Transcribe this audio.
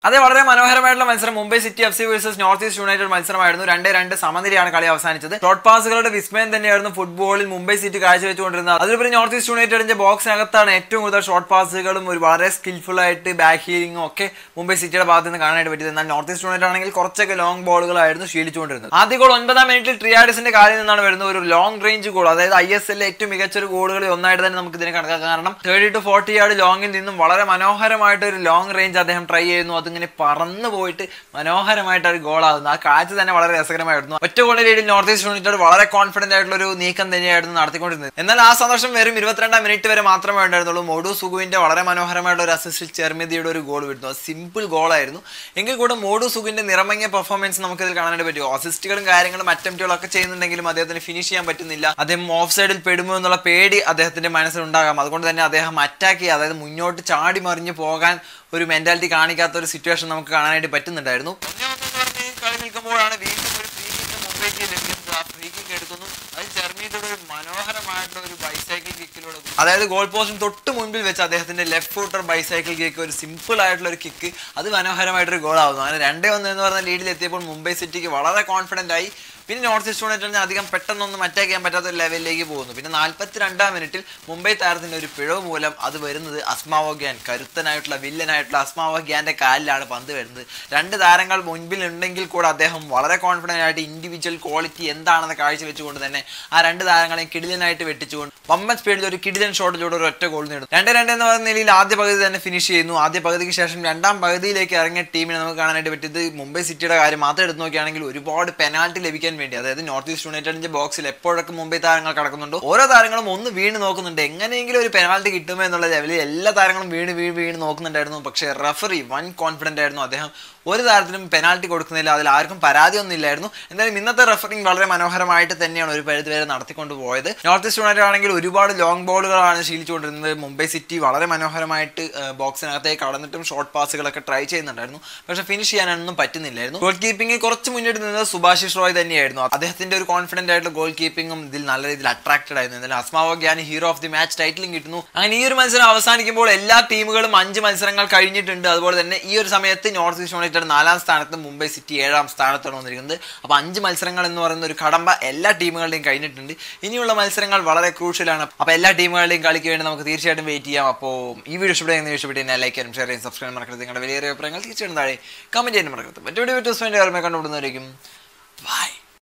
അതേ വളരെ മനോഹരമായിട്ടുള്ള മത്സരം Mumbai City F C versus North East United മത്സരമായിരുന്നു രണ്ട് രണ്ട് സമനിലയാണ് കളി അവസാനിച്ചത് ഷോർട്ട് പാസുകളുടെ വിസ്മയം തന്നെയായിരുന്നു ഫുട്ബോളിൽ മുംബൈ സിറ്റി കാഴ്ചവെച്ചുകൊണ്ടിരുന്നത് അതിലുപരി നോർത്ത് ഈസ്റ്റ് യുണൈറ്റഡിന്റെ ബോക്സിനകത്താണ് ഏറ്റവും കൂടുതൽ ഷോർട്ട് പാസുകളും ഒരു വളരെ സ്കിൽഫുൾ ആയിട്ട് ബാക്ക് ഹീലിംഗും ഒക്കെ മുംബൈ സിറ്റിയുടെ ഭാഗത്ത് നിന്ന് കാണാനായിട്ട് പറ്റിയത് എന്നാൽ നോർത്ത് ഈസ്റ്റ് യുണൈറ്റഡ് ആണെങ്കിൽ കുറച്ചൊക്കെ ലോങ് ബോളുകളായിരുന്നു ശീലിച്ചുകൊണ്ടിരുന്നത് ആദ്യ ഗോൾ ഒൻപതാം മിനിറ്റിൽ ട്രിയാഡിസിന്റെ കാലിൽ നിന്നാണ് വരുന്നത് ഒരു ലോങ് റേഞ്ച് ഗോൾ അതായത് ഐ എസ് എല്ലിലെ ഏറ്റവും മികച്ച ഒരു ഗോളുകളിൽ ഒന്നായിട്ട് തന്നെ നമുക്ക് ഇതിനെ കണക്കാക്കാം കാരണം തേർട്ടി ടു ഫോർട്ടി യാർഡ് ലോങ്ങിൽ നിന്നും വളരെ മനോഹരമായിട്ട് ഒരു ലോങ് റേഞ്ച് അദ്ദേഹം ട്രൈ ചെയ്യുന്നു അതിങ്ങനെ പറന്നു പോയിട്ട് മനോഹരമായിട്ട് ഒരു ഗോൾ ആകുന്നു ആ കാഴ്ച തന്നെ വളരെ രസകരമായിരുന്നു ഒറ്റ ഗോളിന്റെ രീതിയിൽ നോർത്ത് ഈസ്റ്റ് യുണൈറ്റഡ് വളരെ കോൺഫിഡന്റ് ആയിട്ടുള്ള ഒരു നീക്കം തന്നെയായിരുന്നു നടത്തിക്കൊണ്ടിരുന്നത് എന്നാൽ ആ സന്ദർശം വെറും ഇരുപത്തിരണ്ടാം മിനിറ്റ് വരെ മാത്രമേ ഉണ്ടായിരുന്നുള്ളൂ മോഡു സുഗുവിന്റെ വളരെ മനോഹരമായിട്ടുള്ള ഒരു അസിസ്റ്റിൽ ചെർമിതിയുടെ ഒരു ഗോൾ വിടുന്നു സിമ്പിൾ ഗോളായിരുന്നു എങ്കിൽ കൂടെ മോഡു സുഗുവിന്റെ നിറമങ്ങിയ പെർഫോമൻസ് നമുക്കിതിൽ കാണാനായിട്ട് പറ്റും അസിസ്റ്റുകളും കാര്യങ്ങളും അറ്റംപ്റ്റുകളും ഒക്കെ ചെയ്യുന്നുണ്ടെങ്കിലും അദ്ദേഹത്തിന് ഫിനിഷ് ചെയ്യാൻ പറ്റുന്നില്ല അദ്ദേഹം ഓഫ് സൈഡിൽ പെടുമോ എന്നുള്ള പേടി അദ്ദേഹത്തിന്റെ മനസ്സിലുണ്ടാകാം അതുകൊണ്ട് തന്നെ അദ്ദേഹം അറ്റാക്ക് ചെയ്യുക അതായത് മുന്നോട്ട് ചാടി മറിഞ്ഞ് പോകാൻ ഒരു മെന്റാലിറ്റി കാണിക്കാത്ത ഒരു സിറ്റുവേഷൻ നമുക്ക് കാണാനായിട്ട് പറ്റുന്നുണ്ടായിരുന്നു ഒന്നേ ഒന്ന് എന്ന് പറഞ്ഞ് കളി നിൽക്കുമ്പോഴാണ് വീണ്ടും ഒരു ഫ്രീ കിക്ക് മുംബൈക്ക് ലഭിക്കുന്നത് ആ ഫ്രീ കിക്ക് എടുക്കുന്നു അത് ജർമ്മനിയുടെ ഒരു മനോഹരമായിട്ടുള്ള ഒരു ബൈസൈക്കിൾ കിക്കിലൂടെ അതായത് ഗോൾ പോസ്റ്റിന് തൊട്ട് മുൻപിൽ വെച്ച് അദ്ദേഹത്തിന്റെ ലെഫ്റ്റ് ഫൂട്ടർ ബൈസൈക്കിൾ കിക്ക് ഒരു സിമ്പിൾ ആയിട്ടുള്ള ഒരു കിക്ക് അത് മനോഹരമായിട്ടൊരു ഗോൾ ആവുന്നു അങ്ങനെ രണ്ടേ ഒന്ന് എന്ന് പറഞ്ഞ ലീഡിൽ എത്തിയപ്പോൾ മുംബൈ സിറ്റിക്ക് വളരെ കോൺഫിഡന്റ് ആയി പിന്നെ നോർത്ത് ഈസ്റ്റ് യുണൈറ്റഡിന് അധികം പെട്ടെന്നൊന്നും അറ്റാക്ക് ചെയ്യാൻ പറ്റാത്ത ഒരു ലെവലിലേക്ക് പോകുന്നു പിന്നെ നാൽപ്പത്തി രണ്ടാം മിനിറ്റിൽ മുംബൈ താരത്തിന്റെ ഒരു പിഴവ് മൂലം അത് വരുന്നത് അസ്മാവോ ഗ്യാൻ കരുത്തനായിട്ടുള്ള വില്ലനായിട്ടുള്ള അസ്മാവോ ഗ്യാന്റെ കാലിലാണ് പന്ത് വരുന്നത് രണ്ട് താരങ്ങൾ മുൻപിൽ ഉണ്ടെങ്കിൽ കൂടെ അദ്ദേഹം വളരെ കോൺഫിഡന്റ് ആയിട്ട് ഇൻഡിവിജ്വൽ ക്വാളിറ്റി എന്താണെന്ന് കാഴ്ചവെച്ചുകൊണ്ട് തന്നെ ആ രണ്ട് താരങ്ങളെയും കിടിലനായിട്ട് വെട്ടിച്ചുകൊണ്ട് വമ്പൻ സ്പീഡിൽ ഒരു കിടിലൻ ഷോട്ടിലൂടെ ഒരു ഒറ്റ ഗോൾ നേടുന്നു രണ്ട് രണ്ട് എന്ന് പറയുന്ന നിലയിൽ ആദ്യ പകുതി തന്നെ ഫിനിഷ് ചെയ്യുന്നു ആദ്യ പകുതിക്ക് ശേഷം രണ്ടാം പകുതിയിലേക്ക് ഇറങ്ങിയ ടീമിനെ നമുക്ക് കാണാനായിട്ട് പറ്റിയത് മുംബൈ സിറ്റിയുടെ കാര്യം മാത്രം എടുത്ത് നോക്കുകയാണെങ്കിൽ ഒരുപാട് പെനാൽറ്റി ലഭിക്കാൻ വേണ്ടി അതായത് നോർത്ത് ഈസ്റ്റ് യുണൈറ്റഡിന്റെ ബോക്സിൽ എപ്പോഴൊക്കെ മുംബൈ താരങ്ങൾ കിടക്കുന്നുണ്ടോ ഓരോ താരങ്ങളും ഒന്ന് വീണ് നോക്കുന്നുണ്ട് എങ്ങനെയെങ്കിലും ഒരു പെനാൽറ്റി കിട്ടുമോ എന്നുള്ള ലെവലിൽ എല്ലാ താരങ്ങളും വീണ് വീണ് വീണ് നോക്കുന്നുണ്ടായിരുന്നു പക്ഷേ റഫറി വൺ കോൺഫിഡന്റ് ആയിരുന്നു അദ്ദേഹം ഒരു താരത്തിനും പെനാൽറ്റി കൊടുക്കുന്നില്ല അതിൽ ആർക്കും പരാതിയൊന്നും ഇല്ലായിരുന്നു എന്തായാലും ഇന്നത്തെ റഫറിംഗ് വളരെ മനോഹരമായിട്ട് തന്നെയാണ് ഒരു പരിധി വരെ നടത്തിക്കൊണ്ട് പോയത് നോർത്ത് ഈസ്റ്റ് യുണൈറ്റഡ് ആണെങ്കിൽ ഒരുപാട് ലോങ് ബോളുകളാണ് ശീലിച്ചുകൊണ്ടിരുന്നത് മുംബൈ സിറ്റി വളരെ മനോഹരമായിട്ട് ബോക്സിനകത്തേക്ക് കടന്നിട്ടും ഷോർട്ട് പാസുകളൊക്കെ ട്രൈ ചെയ്യുന്നുണ്ടായിരുന്നു പക്ഷെ ഫിനിഷ് ചെയ്യാനൊന്നും പറ്റുന്നില്ലായിരുന്നു ഗോൾ കീപ്പിംഗ് കുറച്ച് മുന്നിട്ട് നിന്നത് സുഭാഷിഷ് റോയ് തന്നെയായിരുന്നു അദ്ദേഹത്തിന്റെ ഒരു കോൺഫിഡന്റ് ആയിട്ടുള്ള ഗോൾ കീപ്പിംഗും ഇതിൽ നല്ല രീതിയിൽ അട്രാക്റ്റഡ് ആയിരുന്നു എന്നാലും Asamoah Gyan hero of the match ടൈറ്റിലും കിട്ടുന്നു അങ്ങനെ ഈ ഒരു മത്സരം അവസാനിക്കുമ്പോൾ എല്ലാ ടീമുകളും അഞ്ച് മത്സരങ്ങൾ കഴിഞ്ഞിട്ടുണ്ട് അതുപോലെ തന്നെ ഈ ഒരു സമയത്ത് നോർത്ത് ഈസ്റ്റ് യുണൈറ്റഡ് നാലാം സ്ഥാനത്ത് മുംബൈ സിറ്റി ഏഴാം സ്ഥാനത്താണ് വന്നിരിക്കുന്നത് അപ്പോൾ അഞ്ച് മത്സരങ്ങൾ എന്ന് പറയുന്ന ഒരു കടമ്പ എല്ലാ ടീമുകളുടെയും കഴിഞ്ഞിട്ടുണ്ട് ഇനിയുള്ള മത്സരങ്ങൾ വളരെ ക്രൂഷ്യലാണ് അപ്പോൾ എല്ലാ ടീമുകളുടെയും കളിക്ക് വേണ്ടി നമുക്ക് തീർച്ചയായിട്ടും വെയിറ്റ് ചെയ്യാം അപ്പോൾ ഈ വീഡിയോ ഇഷ്ടപ്പെടുന്ന ഇഷ്ടപ്പെട്ട് കഴിഞ്ഞാൽ ലൈക്ക് ചെയ്യാനും ഷെയർ ചെയ്യാനും സബ്സ്ക്രൈബ് മറക്കരുത് നിങ്ങളുടെ വലിയ അഭിപ്രായങ്ങൾ തീർച്ചയായിട്ടും താഴെ കമന്റ് ചെയ്യാനും മറക്കരുത് മറ്റു വീഡിയോ വീഡിയോസ് വേണ്ടി ഓർമ്മ കണ്ടുപിടുന്നതായിരിക്കും ബൈ